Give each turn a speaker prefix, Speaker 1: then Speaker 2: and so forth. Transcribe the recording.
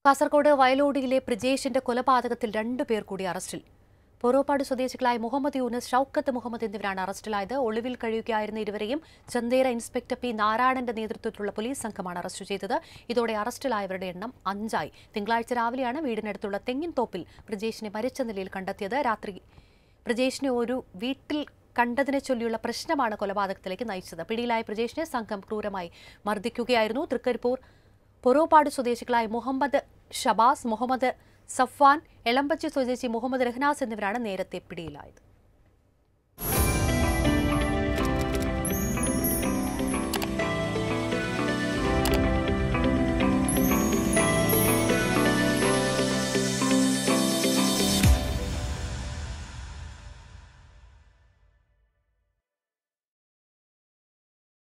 Speaker 1: കാസർഗോഡ് വയലോടിയിലെ പ്രജേഷിന്റെ കൊലപാതകത്തിൽ രണ്ടുപേർ കൂടി അറസ്റ്റിൽ പൊറോപ്പാട് സ്വദേശികളായ മുഹമ്മദ് യൂനസ് ഷൌക്കത്ത് മുഹമ്മദ് എന്നിവരാണ് അറസ്റ്റിലായത് ഒളിവിൽ കഴിയുകയായിരുന്ന ഇരുവരെയും ചന്തേര ഇൻസ്പെക്ടർ പി നാരായണന്റെ നേതൃത്വത്തിലുള്ള പോലീസ് സംഘമാണ് അറസ്റ്റ് ചെയ്തത് ഇതോടെ അറസ്റ്റിലായവരുടെ എണ്ണം അഞ്ചായി തിങ്കളാഴ്ച രാവിലെയാണ് വീടിനടുത്തുള്ള തെങ്ങിൻ തോപ്പിൽ പ്രജേഷിനെ മരിച്ച നിലയിൽ കണ്ടെത്തിയത് രാത്രി പ്രജേഷിനെ ഒരു വീട്ടിൽ കണ്ടതിനെ ചൊല്ലിയുള്ള പ്രശ്നമാണ് കൊലപാതകത്തിലേക്ക് നയിച്ചത് പിടിയിലായ പ്രജേഷിനെ സംഘം ക്രൂരമായി മർദ്ദിക്കുകയായിരുന്നു തൃക്കരിപ്പൂർ പൊറോപ്പാട് സ്വദേശികളായ മുഹമ്മദ് ഷബാസ് മുഹമ്മദ് സഫ്വാൻ എളമ്പച്ചി സ്വദേശി മുഹമ്മദ് റഹ്നാസ് എന്നിവരാണ് നേരത്തെ പിടിയിലായത്